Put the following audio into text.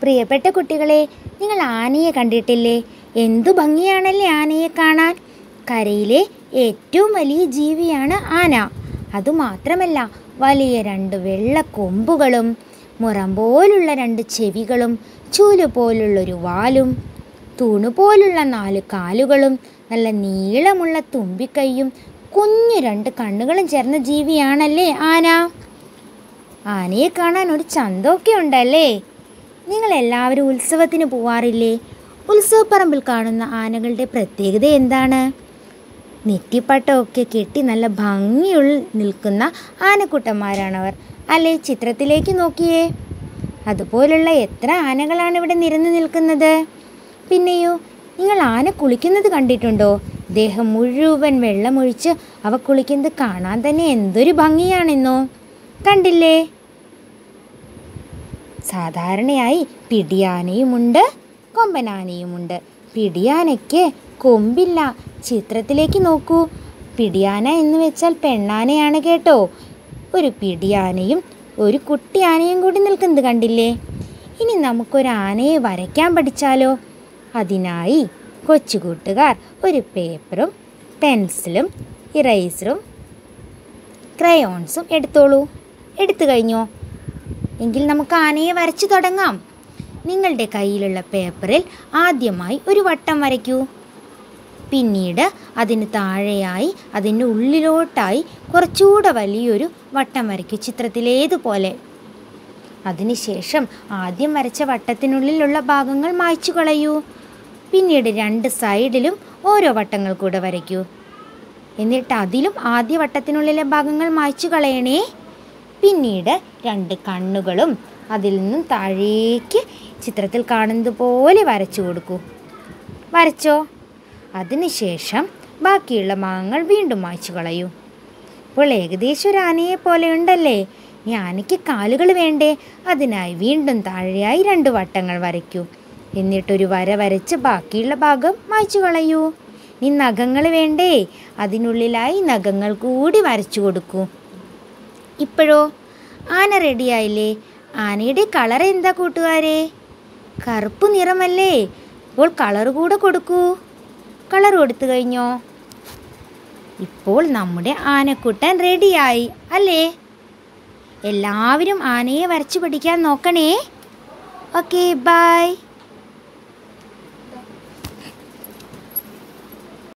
പ്രിയപ്പെട്ട കുട്ടികളെ നിങ്ങൾ ആനയെ കണ്ടിട്ടില്ലേ എന്തു ഭംഗിയാണല്ലേ ആനയെ കാണാൻ കരയിലെ ഏറ്റവും വലിയ ജീവിയാണ് ആന അതുമാത്രമല്ല വലിയ രണ്ട് വെള്ള കൊമ്പുകളും മുറം പോലുള്ള രണ്ട് ചെവികളും ചൂല് പോലുള്ളൊരു വാലും തൂണു പോലുള്ള നാല് കാലുകളും നല്ല നീളമുള്ള തുമ്പിക്കൈയും കുഞ്ഞു രണ്ട് കണ്ണുകളും ചേർന്ന ജീവിയാണല്ലേ ആന ആനയെ കാണാൻ ഒരു ചന്തമൊക്കെ ഉണ്ടല്ലേ നിങ്ങൾ എല്ലാവരും ഉത്സവത്തിന് പോവാറില്ലേ ഉത്സവപ്പറമ്പിൽ കാണുന്ന ആനകളുടെ പ്രത്യേകത എന്താണ് നെറ്റിപ്പട്ടമൊക്കെ കെട്ടി നല്ല ഭംഗിയുള്ള നിൽക്കുന്ന ആനക്കുട്ടന്മാരാണവർ അല്ലേ ചിത്രത്തിലേക്ക് നോക്കിയേ അതുപോലുള്ള എത്ര ആനകളാണ് ഇവിടെ നിരന്നു നിൽക്കുന്നത് പിന്നെയോ നിങ്ങൾ ആന കുളിക്കുന്നത് കണ്ടിട്ടുണ്ടോ ദേഹം മുഴുവൻ വെള്ളമൊഴിച്ച് അവ കുളിക്കുന്നത് കാണാൻ തന്നെ എന്തൊരു ഭംഗിയാണെന്നോ കണ്ടില്ലേ സാധാരണയായി പിടിയാനയുമുണ്ട് കൊമ്പനാനയുമുണ്ട് പിടിയാനയ്ക്ക് കൊമ്പില്ല ചിത്രത്തിലേക്ക് നോക്കൂ പിടിയാന എന്ന് വെച്ചാൽ പെണ്ണാനയാണ് കേട്ടോ ഒരു പിടിയാനയും ഒരു കുട്ടി ആനയും കൂടി നിൽക്കുന്നത് കണ്ടില്ലേ ഇനി നമുക്കൊരു ആനയെ വരയ്ക്കാൻ പഠിച്ചാലോ അതിനായി കൊച്ചു കൂട്ടുകാർ ഒരു പേപ്പറും പെൻസിലും ഇറേസറും ക്രയോൺസും എടുത്തോളൂ എടുത്തു കഴിഞ്ഞോ എങ്കിൽ നമുക്ക് ആനയെ വരച്ചു തുടങ്ങാം നിങ്ങളുടെ കയ്യിലുള്ള പേപ്പറിൽ ആദ്യമായി ഒരു വട്ടം വരയ്ക്കൂ പിന്നീട് അതിന് താഴെയായി അതിൻ്റെ ഉള്ളിലോട്ടായി കുറച്ചുകൂടെ വലിയൊരു വട്ടം വരയ്ക്കൂ ചിത്രത്തിലേതുപോലെ അതിനുശേഷം ആദ്യം വരച്ച വട്ടത്തിനുള്ളിലുള്ള ഭാഗങ്ങൾ മായ്ച്ചു കളയൂ പിന്നീട് രണ്ട് സൈഡിലും ഓരോ വട്ടങ്ങൾ കൂടെ വരയ്ക്കൂ എന്നിട്ട് അതിലും ആദ്യ വട്ടത്തിനുള്ളിലെ ഭാഗങ്ങൾ മായ്ച്ചു കളയണേ പിന്നീട് രണ്ട് കണ്ണുകളും അതിൽ നിന്നും താഴേക്ക് ചിത്രത്തിൽ കാണുന്നത് പോലെ വരച്ചു കൊടുക്കൂ വരച്ചോ അതിനുശേഷം ബാക്കിയുള്ള ഭാഗങ്ങൾ വീണ്ടും മായ്ച്ചു കളയൂ ഇപ്പോൾ ഏകദേശം ഒരു ആനയെ പോലെ ഉണ്ടല്ലേ ഈ ആനയ്ക്ക് കാലുകൾ വേണ്ടേ അതിനായി വീണ്ടും താഴെയായി രണ്ട് വട്ടങ്ങൾ വരയ്ക്കൂ എന്നിട്ടൊരു വര വരച്ച് ബാക്കിയുള്ള ഭാഗം മായ്ച്ചു കളയൂ ഈ നഖങ്ങൾ വേണ്ടേ അതിനുള്ളിലായി നഖങ്ങൾ കൂടി വരച്ചു കൊടുക്കൂ ഇപ്പോഴോ ആന റെഡിയായില്ലേ ആനയുടെ കളർ എന്താ കൂട്ടുകാരെ കറുപ്പ് നിറമല്ലേ ഇപ്പോൾ കളർ കൂടെ കൊടുക്കൂ കളർ കൊടുത്തു കഴിഞ്ഞോ ഇപ്പോൾ നമ്മുടെ ആനക്കുട്ടൻ റെഡിയായി അല്ലേ എല്ലാവരും ആനയെ വരച്ചു പഠിക്കാൻ നോക്കണേ ഓക്കെ ബൈ